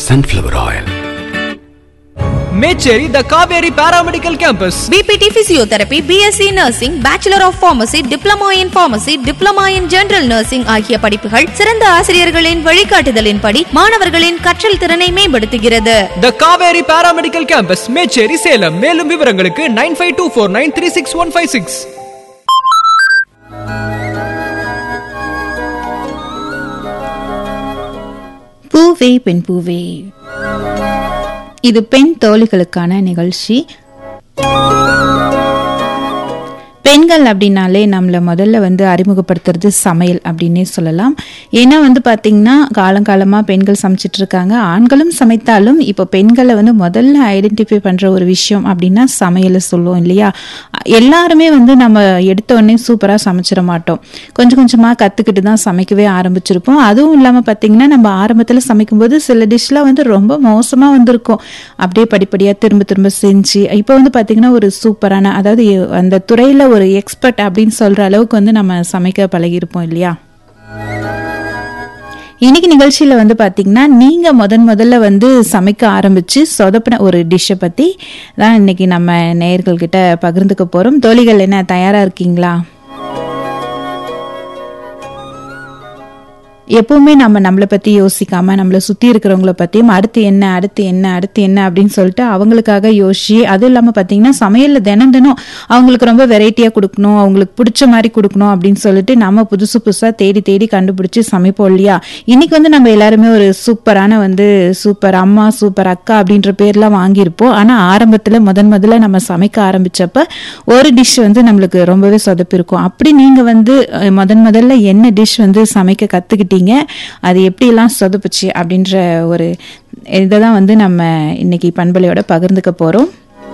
sunflower oil. Mecheri the Kaveri paramedical campus BPT physiotherapy BSc nursing bachelor of pharmacy diploma in pharmacy diploma in general nursing ஆகிய படிப்புகள் சிறந்த ஆசிரியர்களின் வழிகாட்டுதலின்படி மாணவர்களின் கற்றல் திறனை மேம்படுத்துகிறது the Kaveri paramedical campus Mecheri Salem மேலும் விவரங்களுக்கு nine five two four nine three six one five six பூவே பெண் பூவே இது பெண் தோழிகளுக்கான நிகழ்ச்சி பெண்கள் அப்படின்னாலே நம்மளை முதல்ல வந்து அறிமுகப்படுத்துறது சமையல் அப்படின்னே சொல்லலாம் ஏன்னா வந்து பார்த்திங்கன்னா காலங்காலமாக பெண்கள் சமைச்சிட்டு இருக்காங்க ஆண்களும் சமைத்தாலும் இப்போ பெண்களை வந்து முதல்ல ஐடென்டிஃபை பண்ணுற ஒரு விஷயம் அப்படின்னா சமையலை சொல்லுவோம் இல்லையா எல்லாருமே வந்து நம்ம எடுத்த உடனே சூப்பராக சமைச்சிட மாட்டோம் கொஞ்சம் கொஞ்சமாக கற்றுக்கிட்டு தான் சமைக்கவே ஆரம்பிச்சிருப்போம் அதுவும் இல்லாமல் பார்த்திங்கன்னா நம்ம ஆரம்பத்தில் சமைக்கும்போது சில டிஷ்லாம் வந்து ரொம்ப மோசமாக வந்திருக்கும் அப்படியே படிப்படியாக திரும்ப திரும்ப செஞ்சு இப்போ வந்து பார்த்திங்கன்னா ஒரு சூப்பரான அதாவது அந்த துறையில் ஒரு எக்ஸ்பர்ட் அப்படின்னு சொல்கிற அளவுக்கு வந்து நம்ம சமைக்க பழகியிருப்போம் இல்லையா இன்னைக்கு நிகழ்ச்சியில் வந்து பார்த்தீங்கன்னா நீங்கள் முதன் முதல்ல வந்து சமைக்க ஆரம்பித்து சொதப்பின ஒரு டிஷ்ஷை பற்றி தான் இன்னைக்கு நம்ம நேயர்கள்கிட்ட பகிர்ந்துக்க போகிறோம் தோழிகள் என்ன தயாராக இருக்கீங்களா எப்பவுமே நம்ம நம்மளை பற்றி யோசிக்காம நம்மளை சுற்றி இருக்கிறவங்கள பற்றியும் அடுத்து என்ன அடுத்து என்ன அடுத்து என்ன அப்படின்னு சொல்லிட்டு அவங்களுக்காக யோசிச்சு அதுவும் இல்லாமல் பார்த்தீங்கன்னா சமையலில் தினம் தினம் அவங்களுக்கு ரொம்ப வெரைட்டியாக கொடுக்கணும் அவங்களுக்கு பிடிச்ச மாதிரி கொடுக்கணும் அப்படின்னு சொல்லிட்டு நம்ம புதுசு புதுசாக தேடி தேடி கண்டுபிடிச்சி சமைப்போம் இல்லையா இன்னைக்கு வந்து நம்ம எல்லாருமே ஒரு சூப்பரான வந்து சூப்பர் அம்மா சூப்பர் அக்கா அப்படின்ற பேர்லாம் வாங்கியிருப்போம் ஆனால் ஆரம்பத்தில் முதன் முதல்ல நம்ம சமைக்க ஆரம்பிச்சப்ப ஒரு டிஷ் வந்து நம்மளுக்கு ரொம்பவே சொதப்பிருக்கும் அப்படி நீங்கள் வந்து அஹ், முதன் முதல்ல என்ன டிஷ் வந்து சமைக்க கற்றுக்கிட்டீங்க அது எப்படியெல்லாம் சொதப்புச்சு அப்படின்ற ஒரு இதை தான் வந்து நம்ம இன்னைக்கு பண்பலையோட பகிர்ந்துக்க போகிறோம்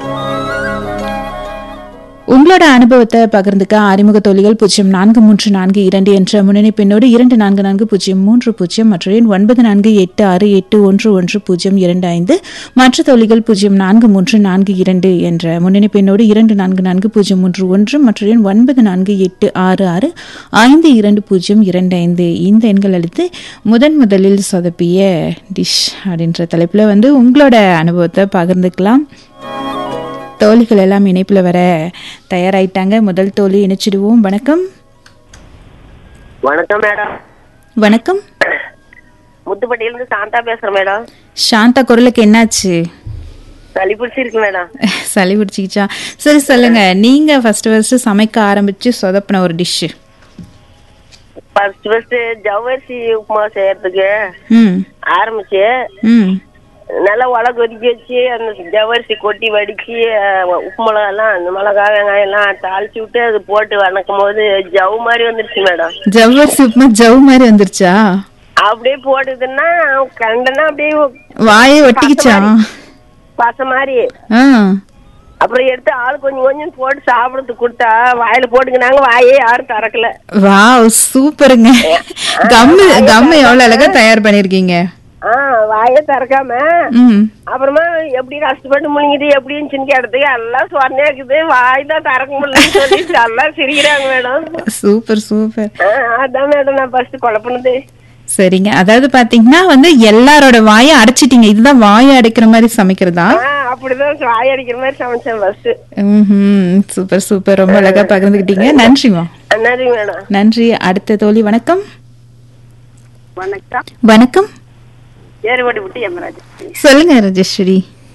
உங்களோட அனுபவத்தை பகிர்ந்துக்க அறிமுக தொழில்கள் பூஜ்ஜியம் நான்கு மூன்று நான்கு இரண்டு என்ற முன்னணி பின்னோடு இரண்டு நான்கு நான்கு பூஜ்ஜியம் மூன்று பூஜ்ஜியம் மற்ற எண் ஒன்பது நான்கு எட்டு ஆறு எட்டு ஒன்று ஒன்று பூஜ்ஜியம் இரண்டு ஐந்து மற்ற தொழில்கள் பூஜ்ஜியம் நான்கு மூன்று நான்கு இரண்டு என்ற முன்னணி பின்னோடு இரண்டு நான்கு நான்கு பூஜ்ஜியம் மூன்று ஒன்று மற்ற எண் ஒன்பது நான்கு எட்டு ஆறு ஆறு ஐந்து இரண்டு பூஜ்ஜியம் இரண்டு ஐந்து இந்த எண்கள் அளித்து முதன் முதலில் சொதப்பிய டிஷ் அப்படின்ற தலைப்பில் வந்து உங்களோட அனுபவத்தை பகிர்ந்துக்கலாம் தோழிகள் எல்லாம் இணைப்புல வர தயாராயிட்டாங்க முதல் தோழி இணைச்சிடுவோம் வணக்கம் வணக்கம் மேடம் வணக்கம் முத்துப்பட்டியிலிருந்து சாந்தா பேசுறேன் மேடம் சாந்தா குரலுக்கு என்னாச்சு சளி பிடிச்சிருக்கு மேடம் சளி பிடிச்சிக்கிச்சா சரி சொல்லுங்க நீங்க ஃபர்ஸ்ட் ஃபர்ஸ்ட் சமைக்க ஆரம்பிச்சு சொதப்பின ஒரு டிஷ் ஃபர்ஸ்ட் ஃபர்ஸ்ட் ஜவ்வரிசி உப்புமா செய்யறதுக்கு ம் ஆரம்பிச்சு ம் நல்லா உல கொதிக்க வச்சு அந்த ஜவ்வரிசி கொட்டி வடிச்சு அஹ், உப்பு மிளகாலாம் அந்த மிளகா வெங்காயம் எல்லாம் தாளிச்சு விட்டு அது போட்டு வணக்கும் போது ஜவ் மாதிரி வந்துருச்சு மேடம் ஜவ்வரிசி உப்புமா ஜவ் மாதிரி வந்துருச்சா அப்படியே போட்டுதுன்னா கண்டனா அப்படியே வாயே ஒட்டிக்கிச்சா பசை மாதிரி ஆ அப்புறம் எடுத்து ஆள் கொஞ்சம் கொஞ்சம் போட்டு சாப்பிடறதுக்கு கொடுத்தா வாயில போட்டுக்கினாங்க வாயே யாரும் திறக்கல வாவ் சூப்பருங்க கம்மு கம்மு எவ்வளவு அழகா தயார் பண்ணிருக்கீங்க ஆ வாயே திறக்காம ம் அப்புறமா எப்படி கஷ்டப்பட்டு முழுங்கிட்டு எப்படி இருந்துச்சுன்னு கேட்டதுக்கு எல்லாம் சொன்னே இருக்குது வாய் தான் திறக்க முடியலன்னு சொல்லிட்டு எல்லாம் சிரிக்கிறாங்க மேடம் சூப்பர் சூப்பர் ஆ, அதான் மேடம் நான் ஃபர்ஸ்ட் குழப்பினது சரிங்க அதாவது பாத்தீங்கன்னா வந்து எல்லாரோட வாயை அடைச்சிட்டீங்க இதுதான் வாயை அடைக்கிற மாதிரி சமைக்கிறதா ஆ அப்படிதான் வாய் அடிக்கிற மாதிரி சமைச்சேன் ஃபர்ஸ்ட் ம்ஹும். சூப்பர் சூப்பர் ரொம்ப அழகா பகிர்ந்துக்கிட்டீங்க நன்றிமா நன்றி மேடம் நன்றி அடுத்த தோழி வணக்கம் வணக்கம் வணக்கம் ஏறுபடி விட்டு எமராஜ் சொல்லுங்க ராஜேஸ்வரி